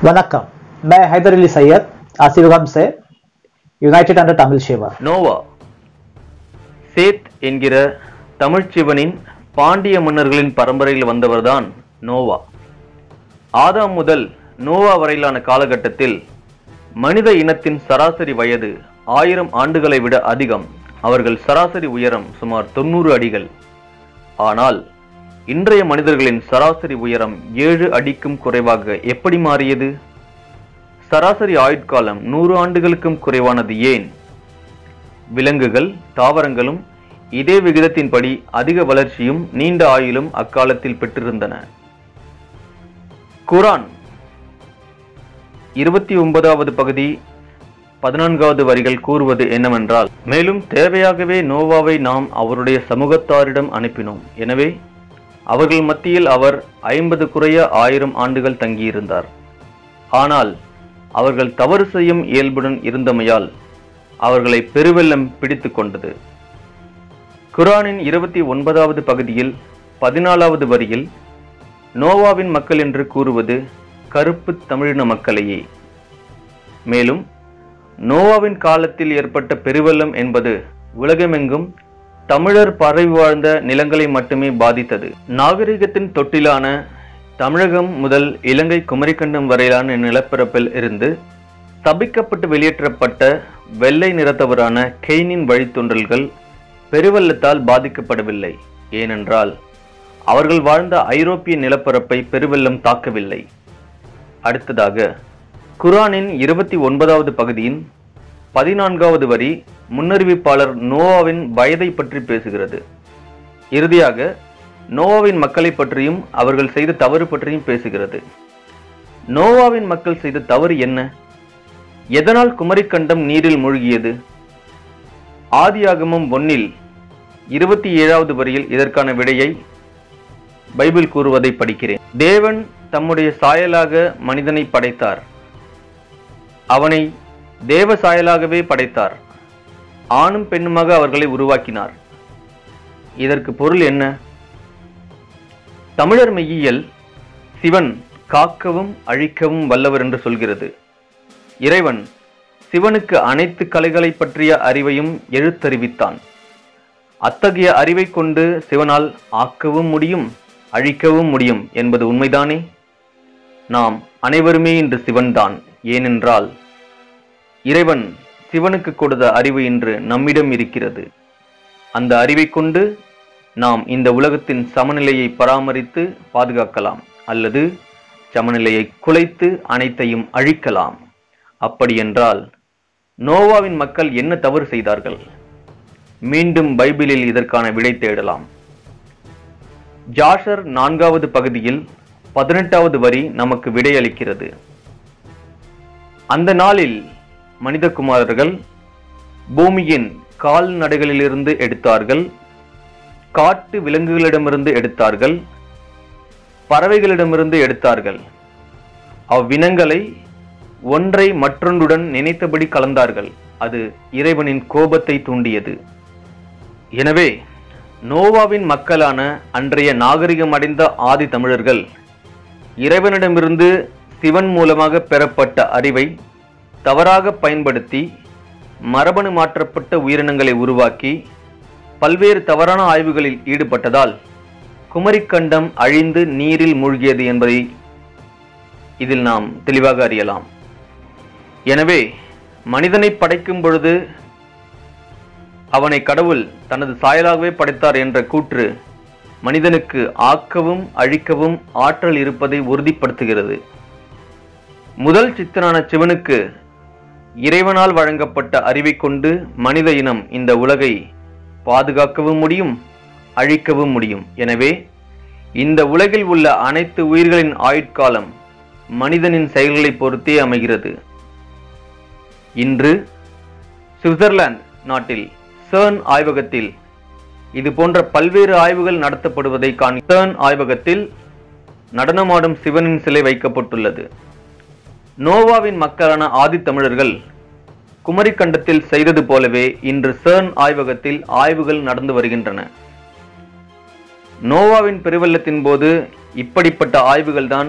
वनक्कम मैं हैदर अली सैयद आसिफगम से யுனைடெட் அண்டர் தமிழ் சேவா நோவா சேத் என்கிற தமிழ்ச் சிவனின் பாண்டிய மன்னர்களின் பரம்பரையில் வந்தவர்தான் நோவா ஆதாம் முதல் நோவா வரையிலான காலகட்டத்தில் மனித இனத்தின் சராசரி வயது ஆயிரம் ஆண்டுகளை விட அதிகம் அவர்கள் சராசரி உயரம் சுமார் தொண்ணூறு அடிகள் ஆனால் இன்றைய மனிதர்களின் சராசரி உயரம் ஏழு அடிக்கும் குறைவாக எப்படி மாறியது சராசரி ஆயுட்காலம் நூறு ஆண்டுகளுக்கும் குறைவானது ஏன் விலங்குகள் தாவரங்களும் இதே விகிதத்தின்படி அதிக வளர்ச்சியும் நீண்ட ஆயுளும் அக்காலத்தில் பெற்றிருந்தன குரான் இருபத்தி ஒன்பதாவது பகுதி பதினான்காவது வரிகள் கூறுவது என்னவென்றால் மேலும் தேவையாகவே நோவாவை நாம் அவருடைய சமூகத்தாரிடம் அனுப்பினோம் எனவே அவர்கள் மத்தியில் அவர் ஐம்பது குறைய ஆயிரம் ஆண்டுகள் தங்கியிருந்தார் ஆனால் அவர்கள் தவறு செய்யும் இயல்புடன் இருந்தமையால் அவர்களை பெருவெள்ளம் பிடித்து கொண்டது குரானின் இருபத்தி ஒன்பதாவது பகுதியில் பதினாலாவது வரியில் நோவாவின் மக்கள் என்று கூறுவது கருப்பு தமிழின மக்களையே மேலும் நோவாவின் காலத்தில் ஏற்பட்ட பெருவெள்ளம் என்பது உலகமெங்கும் தமிழர் பரவி வாழ்ந்த நிலங்களை மட்டுமே பாதித்தது நாகரிகத்தின் தொட்டிலான தமிழகம் முதல் இலங்கை குமரிக்கண்டம் வரையிலான நிலப்பரப்பில் இருந்து தபிக்கப்பட்டு வெளியேற்றப்பட்ட வெள்ளை நிறத்தவரான கெய்னின் வழித்தொன்றல்கள் பெருவெள்ளத்தால் பாதிக்கப்படவில்லை ஏனென்றால் அவர்கள் வாழ்ந்த ஐரோப்பிய நிலப்பரப்பை பெருவெள்ளம் தாக்கவில்லை அடுத்ததாக குரானின் இருபத்தி ஒன்பதாவது பகுதியின் பதினான்காவது வரி முன்னறிவிப்பாளர் நோவாவின் வயதை பற்றி பேசுகிறது இறுதியாக நோவாவின் மக்களை பற்றியும் அவர்கள் செய்த தவறு பற்றியும் பேசுகிறது நோவாவின் மக்கள் செய்த தவறு என்ன எதனால் குமரிக்கண்டம் நீரில் மூழ்கியது ஆதியாகமம் ஒன்னில் இருபத்தி ஏழாவது வரியில் இதற்கான விடையை பைபிள் கூறுவதை படிக்கிறேன் தேவன் தம்முடைய சாயலாக மனிதனை படைத்தார் அவனை தேவ சாயலாகவே படைத்தார் ஆணும் பெண்ணுமாக அவர்களை உருவாக்கினார் இதற்கு பொருள் என்ன தமிழர் மெய்யியல் சிவன் காக்கவும் அழிக்கவும் வல்லவர் என்று சொல்கிறது இறைவன் சிவனுக்கு அனைத்து கலைகளை பற்றிய அறிவையும் எழுத்தறிவித்தான் அத்தகைய அறிவை கொண்டு சிவனால் ஆக்கவும் முடியும் அழிக்கவும் முடியும் என்பது உண்மைதானே நாம் அனைவருமே இன்று சிவன்தான் ஏனென்றால் இறைவன் சிவனுக்கு கொடுத்த அறிவு இன்று நம்மிடம் இருக்கிறது அந்த அறிவை கொண்டு நாம் இந்த உலகத்தின் சமநிலையை பராமரித்து பாதுகாக்கலாம் அல்லது சமநிலையை குலைத்து அனைத்தையும் அழிக்கலாம் அப்படியென்றால் நோவாவின் மக்கள் என்ன தவறு செய்தார்கள் மீண்டும் பைபிளில் இதற்கான விடை தேடலாம் ஜாஷர் நான்காவது பகுதியில் பதினெட்டாவது வரி நமக்கு விடையளிக்கிறது அந்த நாளில் மனிதகுமாரர்கள் பூமியின் கால்நடைகளிலிருந்து எடுத்தார்கள் காட்டு விலங்குகளிடமிருந்து எடுத்தார்கள் பறவைகளிடமிருந்து எடுத்தார்கள் அவ்வினங்களை ஒன்றை மற்றொன்றுடன் நினைத்தபடி கலந்தார்கள் அது இறைவனின் கோபத்தை தூண்டியது எனவே நோவாவின் மக்களான அன்றைய நாகரிகம் அடைந்த ஆதி தமிழர்கள் இறைவனிடமிருந்து சிவன் மூலமாக பெறப்பட்ட அறிவை தவறாக பயன்படுத்தி மரபணு மாற்றப்பட்ட உயிரினங்களை உருவாக்கி பல்வேறு தவறான ஆய்வுகளில் ஈடுபட்டதால் குமரிக்கண்டம் அழிந்து நீரில் மூழ்கியது என்பதை இதில் நாம் தெளிவாக அறியலாம் எனவே மனிதனை படைக்கும் பொழுது அவனை கடவுள் தனது சாயலாகவே படைத்தார் என்ற கூற்று மனிதனுக்கு ஆக்கவும் அழிக்கவும் ஆற்றல் இருப்பதை உறுதிப்படுத்துகிறது முதல் சித்தனான சிவனுக்கு இறைவனால் வழங்கப்பட்ட அறிவை கொண்டு மனித இனம் இந்த உலகை பாதுகாக்கவும் முடியும் அழிக்கவும் முடியும் எனவே இந்த உலகில் உள்ள அனைத்து உயிர்களின் ஆயுட்காலம் மனிதனின் செயல்களை பொறுத்தே அமைகிறது இன்று சுவிட்சர்லாந்து நாட்டில் சேர்ன் ஆய்வகத்தில் இது போன்ற பல்வேறு ஆய்வுகள் நடத்தப்படுவதை காண் சேர்ன் ஆய்வகத்தில் நடனமாடும் சிவனின் சிலை வைக்கப்பட்டுள்ளது நோவாவின் மக்களான ஆதித்தமிழர்கள் குமரிக்கண்டத்தில் செய்தது போலவே இன்று சேர்ன் ஆய்வகத்தில் ஆய்வுகள் நடந்து வருகின்றன நோவாவின் பெருவெள்ளத்தின் போது இப்படிப்பட்ட ஆய்வுகள் தான்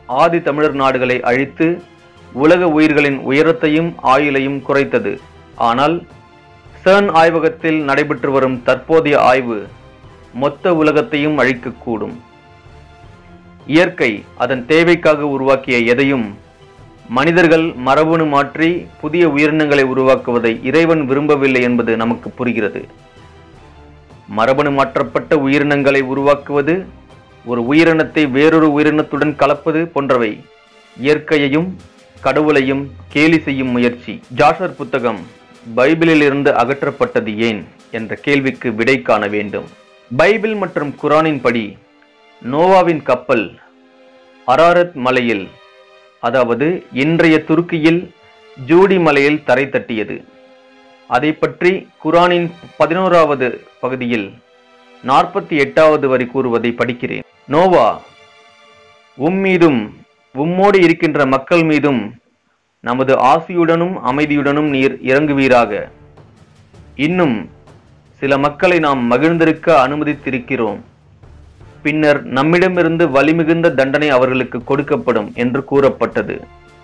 ஆதி தமிழர் நாடுகளை அழித்து உலக உயிர்களின் உயரத்தையும் ஆயுளையும் குறைத்தது ஆனால் CERN ஆய்வகத்தில் நடைபெற்று வரும் தற்போதைய ஆய்வு மொத்த உலகத்தையும் அழிக்கக்கூடும் இயற்கை அதன் தேவைக்காக உருவாக்கிய எதையும் மனிதர்கள் மரபணு மாற்றி புதிய உயிரினங்களை உருவாக்குவதை இறைவன் விரும்பவில்லை என்பது நமக்கு புரிகிறது மரபணு மாற்றப்பட்ட உயிரினங்களை உருவாக்குவது ஒரு உயிரினத்தை வேறொரு உயிரினத்துடன் கலப்பது போன்றவை இயற்கையையும் கடவுளையும் கேலி செய்யும் முயற்சி ஜாஷர் புத்தகம் பைபிளில் இருந்து அகற்றப்பட்டது ஏன் என்ற கேள்விக்கு விடை காண வேண்டும் பைபிள் மற்றும் குரானின் படி நோவாவின் கப்பல் அராரத் மலையில் அதாவது இன்றைய துருக்கியில் ஜூடி மலையில் தரை தட்டியது அதை பற்றி குரானின் பதினோராவது பகுதியில் நாற்பத்தி எட்டாவது வரி கூறுவதை படிக்கிறேன் நோவா உம் மீதும் உம்மோடு இருக்கின்ற மக்கள் மீதும் நமது ஆசியுடனும் அமைதியுடனும் நீர் இறங்குவீராக இன்னும் சில மக்களை நாம் மகிழ்ந்திருக்க அனுமதித்திருக்கிறோம் பின்னர் நம்மிடமிருந்து வலிமிகுந்த தண்டனை அவர்களுக்கு கொடுக்கப்படும் என்று கூறப்பட்டது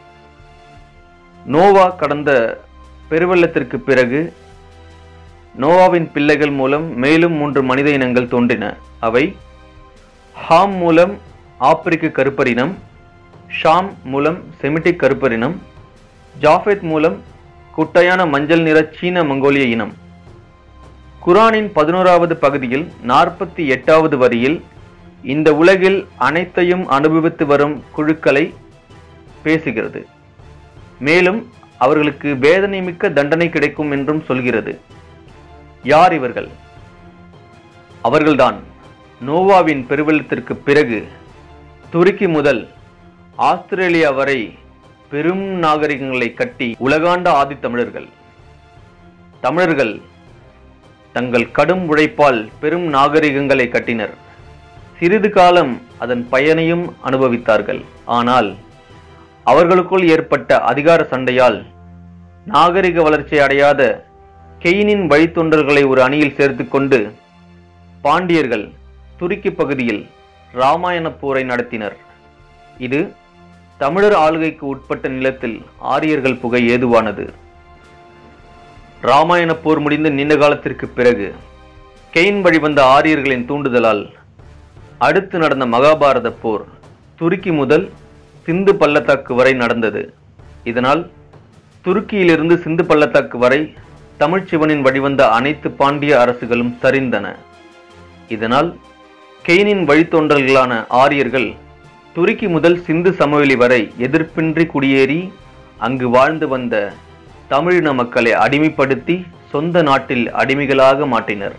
நோவா கடந்த பெருவெள்ளத்திற்கு பிறகு நோவாவின் பிள்ளைகள் மூலம் மேலும் மூன்று மனித இனங்கள் தோன்றின அவை ஹாம் மூலம் ஆப்பிரிக்க கருப்பரினம் ஷாம் மூலம் செமிட்டிக் கருப்பரினம் ஜாஃபெத் மூலம் குட்டையான மஞ்சள் நிற சீன மங்கோலிய இனம் குரானின் பதினோராவது பகுதியில் நாற்பத்தி எட்டாவது வரியில் இந்த உலகில் அனைத்தையும் அனுபவித்து வரும் குழுக்களை பேசுகிறது மேலும் அவர்களுக்கு வேதனை மிக்க தண்டனை கிடைக்கும் என்றும் சொல்கிறது யார் இவர்கள் அவர்கள்தான் நோவாவின் பெருவெள்ளத்திற்கு பிறகு துருக்கி முதல் ஆஸ்திரேலியா வரை பெரும் நாகரிகங்களை கட்டி உலகாண்ட ஆதித்தமிழர்கள் தமிழர்கள் தங்கள் கடும் உழைப்பால் பெரும் நாகரிகங்களை கட்டினர் சிறிது காலம் அதன் பயனையும் அனுபவித்தார்கள் ஆனால் அவர்களுக்குள் ஏற்பட்ட அதிகார சண்டையால் நாகரிக வளர்ச்சி அடையாத கெயினின் வழித்தொண்டர்களை ஒரு அணியில் சேர்த்துக்கொண்டு பாண்டியர்கள் துருக்கி பகுதியில் இராமாயண போரை நடத்தினர் இது தமிழர் ஆளுகைக்கு உட்பட்ட நிலத்தில் ஆரியர்கள் புகை ஏதுவானது இராமாயண போர் முடிந்து நீண்ட காலத்திற்கு பிறகு கெயின் வழிவந்த ஆரியர்களின் தூண்டுதலால் அடுத்து நடந்த மகாபாரத போர் துருக்கி முதல் சிந்து பள்ளத்தாக்கு வரை நடந்தது இதனால் துருக்கியிலிருந்து சிந்து பள்ளத்தாக்கு வரை தமிழ்ச்சிவனின் வழிவந்த அனைத்து பாண்டிய அரசுகளும் சரிந்தன இதனால் கெயினின் வழித்தோன்றல்களான ஆரியர்கள் துருக்கி முதல் சிந்து சமவெளி வரை எதிர்ப்பின்றி குடியேறி அங்கு வாழ்ந்து வந்த தமிழின மக்களை அடிமைப்படுத்தி சொந்த நாட்டில் அடிமைகளாக மாட்டினர்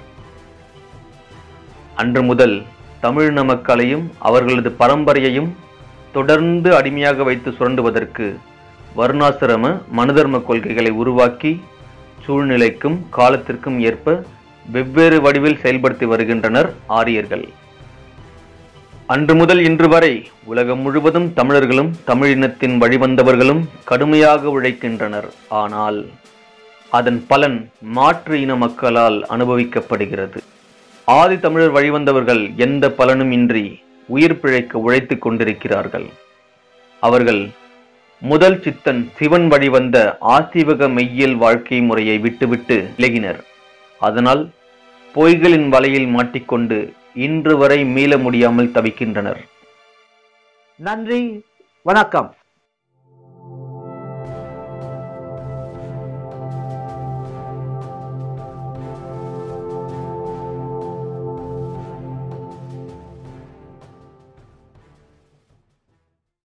அன்று முதல் தமிழின மக்களையும் அவர்களது பரம்பரையையும் தொடர்ந்து அடிமையாக வைத்து சுரண்டுவதற்கு வர்ணாசிரம மனுதர்ம கொள்கைகளை உருவாக்கி சூழ்நிலைக்கும் காலத்திற்கும் ஏற்ப வெவ்வேறு வடிவில் செயல்படுத்தி வருகின்றனர் ஆரியர்கள் அன்று முதல் இன்று வரை உலகம் முழுவதும் தமிழர்களும் தமிழினத்தின் வழிவந்தவர்களும் கடுமையாக உழைக்கின்றனர் ஆனால் அதன் பலன் மாற்று இன மக்களால் அனுபவிக்கப்படுகிறது ஆதி தமிழர் வழிவந்தவர்கள் எந்த பலனும் இன்றி உயிர் பிழைக்க உழைத்துக் கொண்டிருக்கிறார்கள் அவர்கள் முதல் சித்தன் சிவன் வழிவந்த ஆசீவக மெய்யியல் வாழ்க்கை முறையை விட்டுவிட்டு விலகினர் அதனால் பொய்களின் வலையில் மாட்டிக்கொண்டு இன்று வரை மீள முடியாமல் தவிக்கின்றனர் நன்றி வணக்கம்